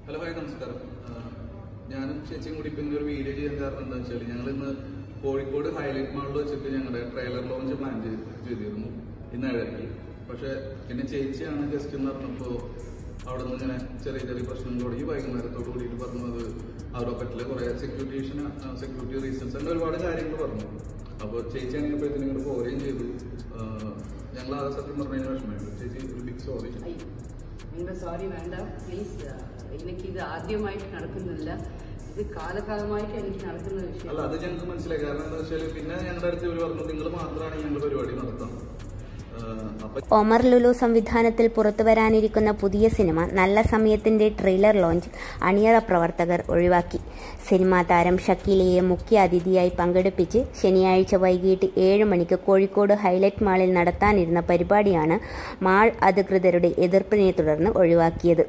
hello hi നമസ്കാരം ആഹ് ഞാനും ചേച്ചിയും കൂടി ഇപ്പൊ ഇങ്ങനെ ഒരു വീഡിയോ ചെയ്യാൻ കാരണം എന്താ വെച്ചാൽ ഞങ്ങൾ ഇന്ന് കോഴിക്കോട് ഹൈലൈറ്റ് മാളിൽ വെച്ചിട്ട് ഞങ്ങളുടെ ട്രെയിലർ ലോഞ്ച് പ്ലാൻ ചെയ്തിരുന്നു ഇന്ന് ഏഴരയ്ക്ക് പക്ഷെ പിന്നെ ചേച്ചിയാണ് ഗസ്റ്റ് എന്ന് പറഞ്ഞപ്പോ അവിടെ നിന്ന് ഇങ്ങനെ ചെറിയ ചെറിയ പ്രശ്നങ്ങളോട് ഈ വൈകുന്നേരത്തോട് കൂടിയിട്ട് പറഞ്ഞത് അവിടെ പറ്റില്ല കുറെ സെക്യൂരിറ്റി സെക്യൂരിറ്റി റീസൺസ് അങ്ങനെ ഒരുപാട് കാര്യങ്ങൾ പറഞ്ഞു അപ്പോൾ ചേച്ചി ആണെങ്കിൽ നിങ്ങൾ പോരുകയും ചെയ്തു ഞങ്ങൾ ആ സത്യം പറഞ്ഞതിന് വിഷമമുണ്ട് ചേച്ചി ഒരു ബിഗ് സോറി അയ്യോ നിങ്ങളുടെ സോറി വേണ്ട പ്ലീസ് എനിക്ക് ഇത് ആദ്യമായിട്ട് നടക്കുന്നില്ല ഇത് കാലകാലമായിട്ട് എനിക്ക് നടക്കുന്ന അല്ല വിഷയം അത് ഞങ്ങൾക്ക് മനസ്സിലായി കാരണം എന്താ വെച്ചാൽ പിന്നെ ഞങ്ങളുടെ അടുത്ത് ഇവർ പറഞ്ഞു നിങ്ങൾ മാത്രമാണ് ഞങ്ങൾ പരിപാടി നടത്താം ആഹ് അപ്പൊ ഒമർ ലുലു സംവിധാനത്തിൽ പുറത്തുവരാനിരിക്കുന്ന പുതിയ സിനിമ നല്ല സമയത്തിന്റെ ട്രെയിലർ ലോഞ്ച് അണിയറ പ്രവർത്തകർ ഒഴിവാക്കി സിനിമാ താരം ഷക്കീലയെ മുഖ്യ അതിഥിയായി പങ്കെടുപ്പിച്ച് ശനിയാഴ്ച വൈകിട്ട് ഏഴ് മണിക്ക് കോഴിക്കോട് ഹൈലൈറ്റ് മാളിൽ നടത്താനിരുന്ന പരിപാടിയാണ് മാൾ അധികൃതരുടെ എതിർപ്പിനെ തുടർന്ന് ഒഴിവാക്കിയത്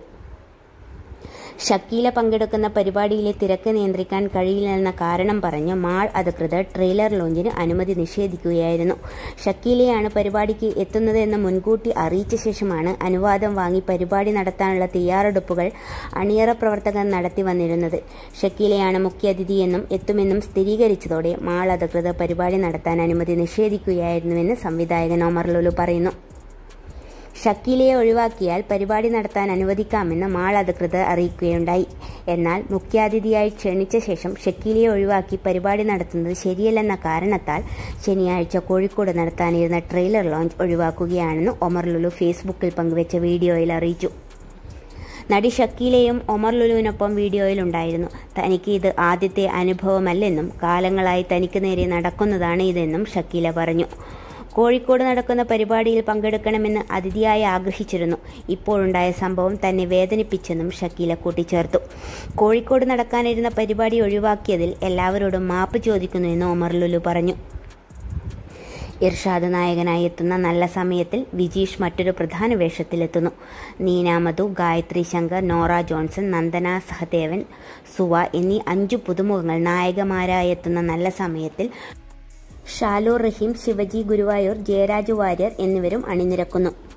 ഷക്കീല പങ്കെടുക്കുന്ന പരിപാടിയിലെ തിരക്ക് നിയന്ത്രിക്കാൻ കഴിയില്ലെന്ന കാരണം പറഞ്ഞ് മാൾ അധികൃതർ ട്രെയിലർ ലോഞ്ചിന് അനുമതി നിഷേധിക്കുകയായിരുന്നു ഷക്കീലയാണ് പരിപാടിക്ക് എത്തുന്നതെന്ന് മുൻകൂട്ടി അറിയിച്ച ശേഷമാണ് അനുവാദം വാങ്ങി പരിപാടി നടത്താനുള്ള തയ്യാറെടുപ്പുകൾ അണിയറ പ്രവർത്തകർ നടത്തി വന്നിരുന്നത് ഷക്കീലയാണ് മുഖ്യാതിഥിയെന്നും എത്തുമെന്നും സ്ഥിരീകരിച്ചതോടെ മാൾ അധികൃതർ പരിപാടി നടത്താൻ അനുമതി നിഷേധിക്കുകയായിരുന്നുവെന്ന് സംവിധായകൻ ഒമർ ലുലു പറയുന്നു ഷക്കീലയെ ഒഴിവാക്കിയാൽ പരിപാടി നടത്താൻ അനുവദിക്കാമെന്ന് മാൾ അധികൃതർ അറിയിക്കുകയുണ്ടായി എന്നാൽ മുഖ്യാതിഥിയായി ക്ഷണിച്ച ശേഷം ഷക്കീലയെ ഒഴിവാക്കി പരിപാടി നടത്തുന്നത് ശരിയല്ലെന്ന കാരണത്താൽ ശനിയാഴ്ച കോഴിക്കോട് നടത്താനിരുന്ന ട്രെയിലർ ലോഞ്ച് ഒഴിവാക്കുകയാണെന്ന് ഒമർ ലുലു ഫേസ്ബുക്കിൽ പങ്കുവച്ച വീഡിയോയിൽ അറിയിച്ചു നടി ഷക്കീലയും ഒമർ ലുലുവിനൊപ്പം വീഡിയോയിലുണ്ടായിരുന്നു തനിക്ക് ഇത് ആദ്യത്തെ അനുഭവമല്ലെന്നും കാലങ്ങളായി തനിക്ക് നേരെ നടക്കുന്നതാണ് ഇതെന്നും ഷക്കീല പറഞ്ഞു കോഴിക്കോട് നടക്കുന്ന പരിപാടിയിൽ പങ്കെടുക്കണമെന്ന് അതിഥിയായി ആഗ്രഹിച്ചിരുന്നു ഇപ്പോഴുണ്ടായ സംഭവം തന്നെ വേദനിപ്പിച്ചെന്നും ഷക്കീല കൂട്ടിച്ചേർത്തു കോഴിക്കോട് നടക്കാനിരുന്ന പരിപാടി ഒഴിവാക്കിയതിൽ എല്ലാവരോടും മാപ്പ് ചോദിക്കുന്നുവെന്ന് ഒമർ ലുലു പറഞ്ഞു ഇർഷാദ് നായകനായി എത്തുന്ന നല്ല സമയത്തിൽ വിജീഷ് മറ്റൊരു പ്രധാന വേഷത്തിലെത്തുന്നു നീന മധു ഗായത്രി ശങ്കർ നോറ ജോൺസൺ നന്ദന സഹദേവൻ സുവ എന്നീ അഞ്ചു പുതുമുഖങ്ങൾ നായകമാരായി എത്തുന്ന നല്ല സമയത്തിൽ ഷാലു റഹീം ശിവജി ഗുരുവായൂർ ജയരാജ് വാര്യർ എന്നിവരും അണിനിരക്കുന്നു